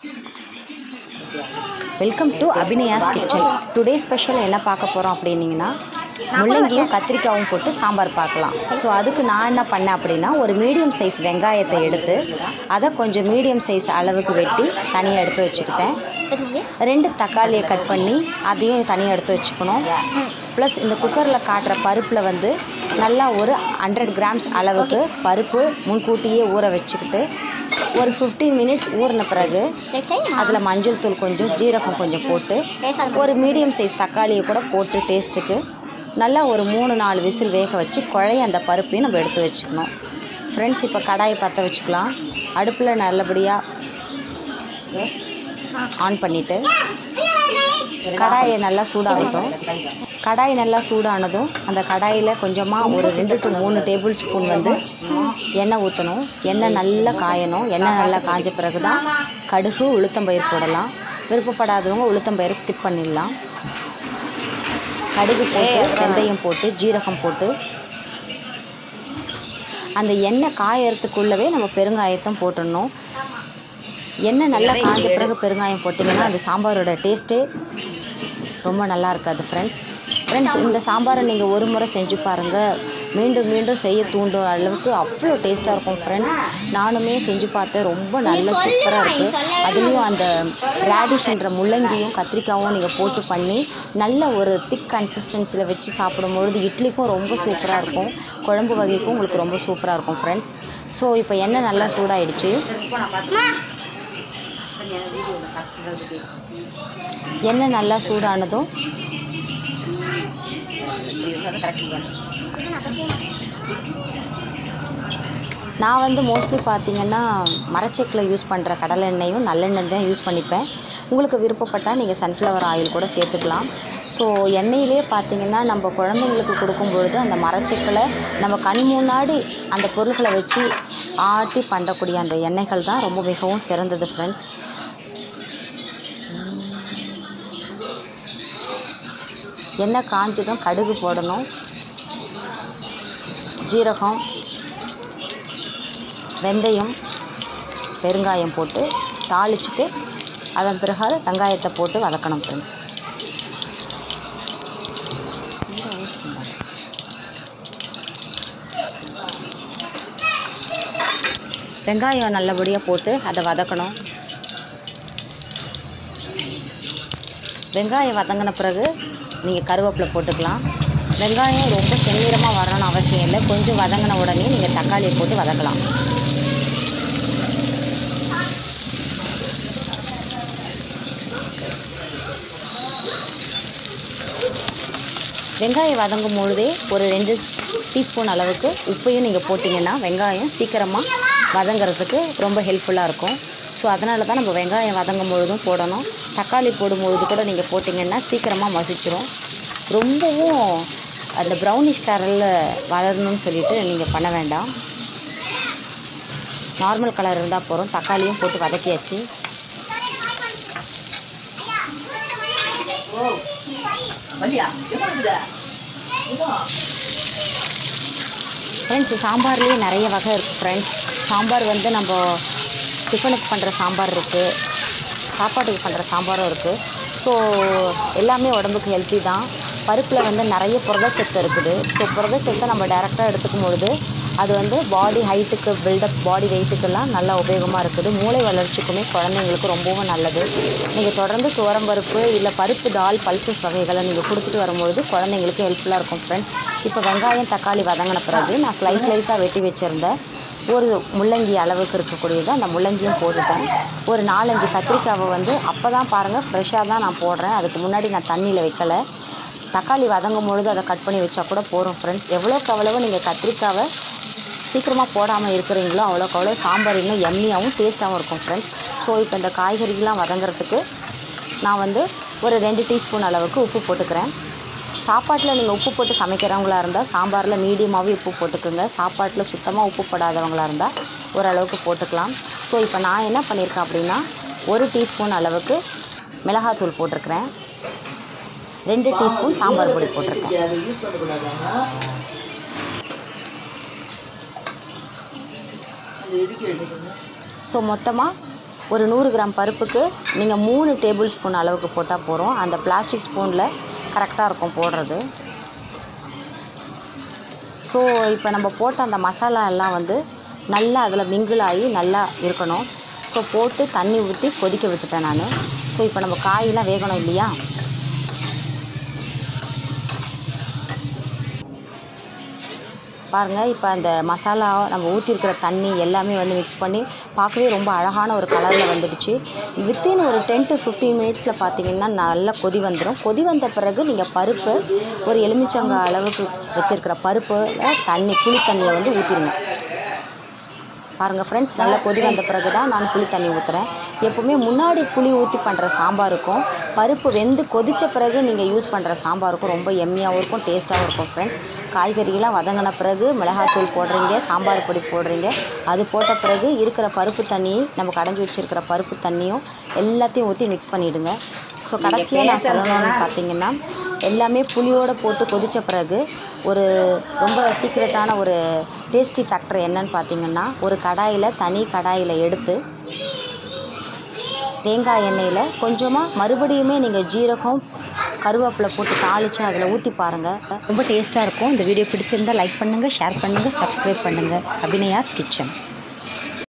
welcome to Abhinaya's kitchen today special என்ன பார்க்க போகிறோம் அப்படின்னீங்கன்னா முள்ளங்கியும் கத்திரிக்காயும் போட்டு சாம்பார் பார்க்கலாம் ஸோ அதுக்கு நான் என்ன பண்ணேன் அப்படின்னா ஒரு மீடியம் சைஸ் வெங்காயத்தை எடுத்து அதை கொஞ்சம் மீடியம் சைஸ் அளவுக்கு வெட்டி தனியாக எடுத்து வச்சுக்கிட்டேன் ரெண்டு தக்காளியை கட் பண்ணி அதையும் தனியாக எடுத்து வச்சுக்கணும் ப்ளஸ் இந்த குக்கரில் காட்டுற பருப்பில் வந்து நல்லா ஒரு ஹண்ட்ரட் கிராம்ஸ் அளவுக்கு பருப்பு முன்கூட்டியே ஊற வச்சுக்கிட்டு ஒரு 15 மினிட்ஸ் ஊறின பிறகு அதில் மஞ்சள் தூள் கொஞ்சம் ஜீரகம் கொஞ்சம் போட்டு ஒரு மீடியம் சைஸ் தக்காளியை கூட போட்டு டேஸ்ட்டுக்கு நல்லா ஒரு மூணு நாலு விசில் வேக வச்சு குழைய அந்த பருப்பையும் நம்ம எடுத்து வச்சுக்கணும் ஃப்ரெண்ட்ஸ் இப்போ கடாயை பற்ற வச்சுக்கலாம் அடுப்பில் நல்லபடியாக ஆன் பண்ணிவிட்டு கடாயை நல்லா சூடாகட்டும் கடாய் நல்லா சூடானதும் அந்த கடாயில் கொஞ்சமாக ஒரு ரெண்டு டு மூணு டேபிள் ஸ்பூன் வந்து எண்ணெய் ஊற்றணும் எண்ணெய் நல்லா காயணும் எண்ணெய் நல்லா காஞ்ச பிறகு தான் கடுகு உளுத்தம்பயிர் போடலாம் விருப்பப்படாதவங்க உளுத்தம்பயிரை ஸ்கிப் பண்ணிடலாம் கடுகு போட்டு வெந்தயம் போட்டு ஜீரகம் போட்டு அந்த எண்ணெய் காயறதுக்குள்ளவே நம்ம பெருங்காயத்தை போட்டுடணும் எண்ணெய் நல்லா காஞ்ச பிறகு பெருங்காயம் போட்டிங்கன்னா அந்த சாம்பாரோட டேஸ்ட்டே ரொம்ப நல்லா இருக்காது ஃப்ரெண்ட்ஸ் ஃப்ரெண்ட்ஸ் இந்த சாம்பாரை நீங்கள் ஒரு முறை செஞ்சு பாருங்கள் மீண்டும் மீண்டும் செய்ய தூண்டும் அளவுக்கு அவ்வளோ டேஸ்ட்டாக இருக்கும் ஃப்ரெண்ட்ஸ் நானுமே செஞ்சு பார்த்தேன் ரொம்ப நல்ல சூப்பராக இருக்குது அதுலேயும் அந்த ரேடிஷ்ன்ற முள்ளங்கியும் கத்திரிக்காயும் நீங்கள் போட்டு பண்ணி நல்ல ஒரு திக் கன்சிஸ்டன்சியில் வச்சு சாப்பிடும்பொழுது இட்லிக்கும் ரொம்ப சூப்பராக இருக்கும் குழம்பு வகைக்கும் உங்களுக்கு ரொம்ப சூப்பராக இருக்கும் ஃப்ரெண்ட்ஸ் ஸோ இப்போ எண்ணெய் நல்லா சூடாயிடுச்சு எண்ணெய் நல்லா சூடானதும் நான் வந்து மோஸ்ட்லி பார்த்தீங்கன்னா மரச்செக்கில் யூஸ் பண்ணுற கடலை எண்ணெயும் நல்லெண்ணெய் தான் யூஸ் பண்ணிப்பேன் உங்களுக்கு விருப்பப்பட்டால் நீங்கள் சன்ஃப்ளவர் ஆயில் கூட சேர்த்துக்கலாம் ஸோ எண்ணெயிலே பார்த்தீங்கன்னா நம்ம குழந்தைங்களுக்கு கொடுக்கும் பொழுது அந்த மரச்செக்கில் நம்ம கண் முன்னாடி அந்த பொருட்களை வச்சு ஆட்டி பண்ணக்கூடிய அந்த எண்ணெய்கள் தான் ரொம்ப மிகவும் சிறந்தது ஃப்ரெண்ட்ஸ் எண்ணெய் காஞ்சதும் கடுகு போடணும் ஜீரகம் வெந்தயம் பெருங்காயம் போட்டு தாளிச்சிட்டு அதன் பிறகு வெங்காயத்தை போட்டு வதக்கணும் ஃப்ரெண்ட்ஸ் வெங்காயம் நல்லபடியாக போட்டு அதை வதக்கணும் வெங்காயம் வதங்கின பிறகு நீங்கள் கருவேப்பிலை போட்டுக்கலாம் வெங்காயம் ரொம்ப செந்நிறமாக வரணும்னு அவசியம் இல்லை கொஞ்சம் வதங்கின உடனே நீங்கள் தக்காளியை போட்டு வதக்கலாம் வெங்காயம் வதங்கும் பொழுதே ஒரு ரெண்டு டீஸ்பூன் அளவுக்கு உப்பையும் நீங்கள் போட்டிங்கன்னா வெங்காயம் சீக்கிரமாக வதங்கிறதுக்கு ரொம்ப ஹெல்ப்ஃபுல்லாக இருக்கும் ஸோ அதனால தான் நம்ம வெங்காயம் வதங்கும் பொழுதும் போடணும் தக்காளி போடும்பொழுது கூட நீங்கள் போட்டிங்கன்னா சீக்கிரமாக மசிச்சிரும் ரொம்பவும் அந்த ப்ரௌனிஷ் கலரில் வளரணும்னு சொல்லிட்டு நீங்கள் பண்ண வேண்டாம் நார்மல் கலர் இருந்தால் போகிறோம் தக்காளியும் போட்டு வதக்கியாச்சு ஃப்ரெண்ட்ஸ் சாம்பார்லேயே நிறைய வகை இருக்குது ஃப்ரெண்ட்ஸ் சாம்பார் வந்து நம்ம டிஃபனுக்கு பண்ணுற சாம்பார் இருக்குது சாப்பாட்டுக்கு பண்ணுற சாம்பாரும் இருக்குது ஸோ எல்லாமே உடம்புக்கு ஹெல்த்தி தான் பருப்பில் வந்து நிறைய புரதச்சத்து இருக்குது ஸோ புரதச்சத்தை நம்ம டேரெக்டாக எடுத்துக்கும் பொழுது அது வந்து பாடி ஹைட்டுக்கு பில்டப் பாடி வெயிட்டுக்கெல்லாம் நல்லா உபயோகமாக இருக்குது மூளை வளர்ச்சிக்குமே குழந்தைங்களுக்கு ரொம்பவும் நல்லது நீங்கள் தொடர்ந்து துவரம்பருப்பு இல்லை பருப்பு தால் பல்சஸ் வகைகளை நீங்கள் கொடுத்துட்டு வரும்பொழுது குழந்தைங்களுக்கு ஹெல்ப்ஃபுல்லாக இருக்கும் ஃப்ரெண்ட்ஸ் இப்போ வெங்காயம் தக்காளி வதங்கின பிறகு நான் ஸ்லைஸ் ஸ்லைஸாக வெட்டி வச்சுருந்தேன் ஒரு முள்ளங்கி அளவுக்கு இருக்கக்கூடியது அந்த முள்ளங்கியும் போட்டுட்டேன் ஒரு நாலஞ்சு கத்திரிக்காவை வந்து அப்போ தான் பாருங்கள் ஃப்ரெஷ்ஷாக தான் நான் போடுறேன் அதுக்கு முன்னாடி நான் தண்ணியில் வைக்கலை தக்காளி வதங்கும் பொழுது அதை கட் பண்ணி வச்சா கூட போகிறோம் ஃப்ரெண்ட்ஸ் எவ்வளோக்கு அவ்வளவு நீங்கள் கத்திரிக்காவை சீக்கிரமாக போடாமல் இருக்கிறீங்களோ அவ்வளோக்கு அவ்வளோ சாம்பார் இன்னும் எம்மியாகவும் டேஸ்ட்டாகவும் இருக்கும் ஃப்ரெண்ட்ஸ் ஸோ இப்போ இந்த காய்கறிகள்லாம் வதங்குறதுக்கு நான் வந்து ஒரு ரெண்டு டீஸ்பூன் அளவுக்கு உப்பு போட்டுக்கிறேன் சாப்பாட்டில் நீங்கள் உப்பு போட்டு சமைக்கிறவங்களா இருந்தால் சாம்பாரில் மீடியமாகவே உப்பு போட்டுக்கோங்க சாப்பாட்டில் சுத்தமாக உப்பு போடாதவங்களா இருந்தால் ஓரளவுக்கு போட்டுக்கலாம் ஸோ இப்போ நான் என்ன பண்ணியிருக்கேன் அப்படின்னா ஒரு டீஸ்பூன் அளவுக்கு மிளகாத்தூள் போட்டிருக்கிறேன் ரெண்டு டீஸ்பூன் சாம்பார் பொடி போட்டிருக்கேன் அதை யூஸ் பண்ணக்கூடாதாங்க அது எதுக்கு எடுக்கணும் ஸோ மொத்தமாக ஒரு நூறு கிராம் பருப்புக்கு நீங்கள் மூணு டேபிள் ஸ்பூன் அளவுக்கு போட்டால் போகிறோம் அந்த பிளாஸ்டிக் ஸ்பூனில் கரெக்டாக இருக்கும் போடுறது ஸோ இப்போ நம்ம போட்ட அந்த மசாலா எல்லாம் வந்து நல்லா அதில் மிங்கிள் ஆகி நல்லா இருக்கணும் ஸோ போட்டு தண்ணி ஊற்றி கொதிக்க விட்டுட்டேன் நான் ஸோ இப்போ நம்ம காயெல்லாம் வேகணும் இல்லையா பாருங்கள் இப்போ அந்த மசாலா நம்ம ஊற்றிருக்கிற தண்ணி எல்லாமே வந்து மிக்ஸ் பண்ணி பார்க்கவே ரொம்ப அழகான ஒரு கலரில் வந்துடுச்சு வித்தின் ஒரு டென் டு ஃபிஃப்டீன் மினிட்ஸில் பார்த்தீங்கன்னா நல்லா கொதி வந்துடும் கொதி வந்த பிறகு நீங்கள் பருப்பு ஒரு எலுமிச்சங்காய் அளவுக்கு வச்சுருக்கிற பருப்பில் தண்ணி புளி தண்ணியை வந்து ஊற்றிடுங்க பாருங்கள் ஃப்ரெண்ட்ஸ் நல்லா கொதி வந்த பிறகு தான் நான் புளி தண்ணி ஊற்றுறேன் எப்போவுமே முன்னாடி புளி ஊற்றி பண்ணுற சாம்பாருக்கும் பருப்பு வெந்து கொதித்த பிறகு நீங்கள் யூஸ் பண்ணுற சாம்பாருக்கும் ரொம்ப எம்மியாகவும் இருக்கும் டேஸ்ட்டாகவும் இருக்கும் ஃப்ரெண்ட்ஸ் காய்கறியெல்லாம் வதங்கின பிறகு மிளகாத்தூள் போடுறீங்க சாம்பார் பொடி போடுறீங்க அது போட்ட பிறகு இருக்கிற பருப்பு தண்ணி நம்ம கடைஞ்சி வச்சுருக்கிற பருப்பு தண்ணியும் எல்லாத்தையும் ஊற்றி மிக்ஸ் பண்ணிவிடுங்க ஸோ கடைசியாக நான் சொல்லணும்னு பார்த்தீங்கன்னா எல்லாமே புளியோடு போட்டு கொதித்த பிறகு ஒரு ரொம்ப சீக்ரெட்டான ஒரு டேஸ்டி ஃபேக்டர் என்னன்னு பார்த்தீங்கன்னா ஒரு கடாயில் தனி கடாயில் எடுத்து தேங்காய் எண்ணெயில் கொஞ்சமாக மறுபடியுமே நீங்கள் ஜீரகம் கருவேப்பிலை போட்டு தாளித்து அதில் ஊற்றி பாருங்கள் ரொம்ப டேஸ்ட்டாக இருக்கும் இந்த வீடியோ பிடிச்சிருந்தால் லைக் பண்ணுங்கள் ஷேர் பண்ணுங்கள் சப்ஸ்கிரைப் பண்ணுங்கள் அபிநயாஸ் கிச்சன்